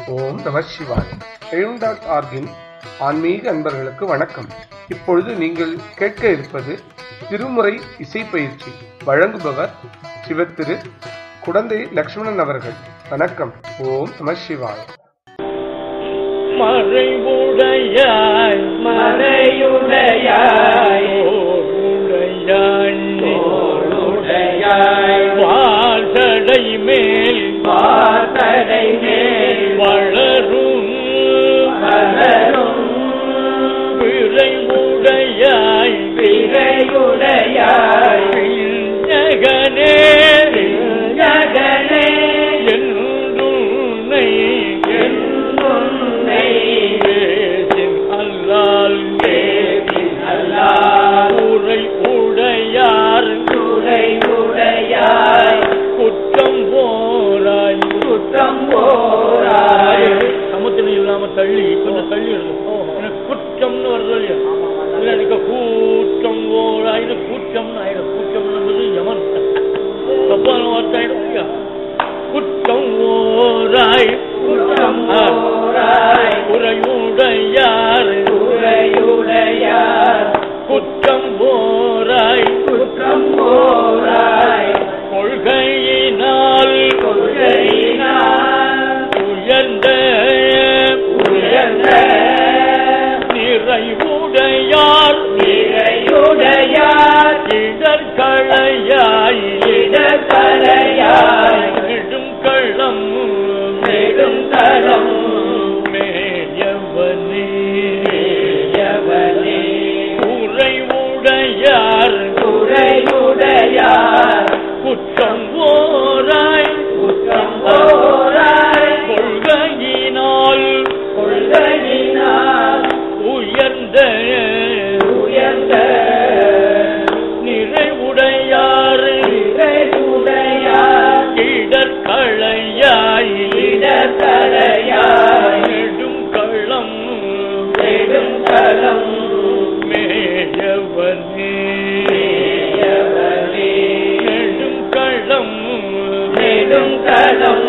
ஓம் நம சிவாய் எழும் டாட் ஆர்கின் ஆன்மீக அன்பர்களுக்கு வணக்கம் இப்பொழுது நீங்கள் கேட்க இருப்பது திருமுறை இசை பயிற்சி வழங்குபவர் சிவத்திரு குடந்தை லக்ஷ்மணன் அவர்கள் வணக்கம் ஓம் நம சிவாய் மறைவுடையாய் மறையுடையாய் ஓருடையாய் தோளுடையாய் வாசடை மேல் வாசடை மேல் வளரும் வளரும் விரைவுடையாய் விரையுடையாய் ஜகனே ஜகனே என்னுன்னை என்னுன்னை பேசின் அல்லால் பேசின் அல்லால் உரை உடையார் துறையுடையாய் குற்றம் போராய் குற்றம் போராய் சமுத்திரம் இல்லாம தள்ளி கொஞ்சம் தள்ளி இருக்கும் எனக்கு குற்றம்னு வருது இல்லையா இல்ல எனக்கு கூட்டம் ஓராயிரு கூட்டம்னு ஆயிடும் கூட்டம் என்பது யமன் தப்பான வார்த்தை ஆயிடும் இல்லையா குற்றம் ஓராய் குற்றம் ஆ. ஓராய் உரையுடையார் துறையுடையார் குற்றம் போராய் குற்றம் போராய் கொள்கையினால் கொள்கையினால் உயர்ந்த உயர்ந்த நிறைவுடையார் நிறையுடையார் இடர்களையாய் இடக்கரையாய் நெடும் கள்ளம் நெடும் களம் மேயவனே மேயவனே உறைவுடையார் துறையுடையார் குற்றம் ஓராய் குற்றம் போராய் கொள்கையினால் கொள்கையினால் உயர்ந்த உயர்ந்த நிறைவுடையார் நிறையுடையார் இடர்களையாய் இடக்கரையாய் நெடும் கள்ளம் நெடும் களம் மேயவனே மேயவனே நெடும் கள்ளம் நெடும் களம்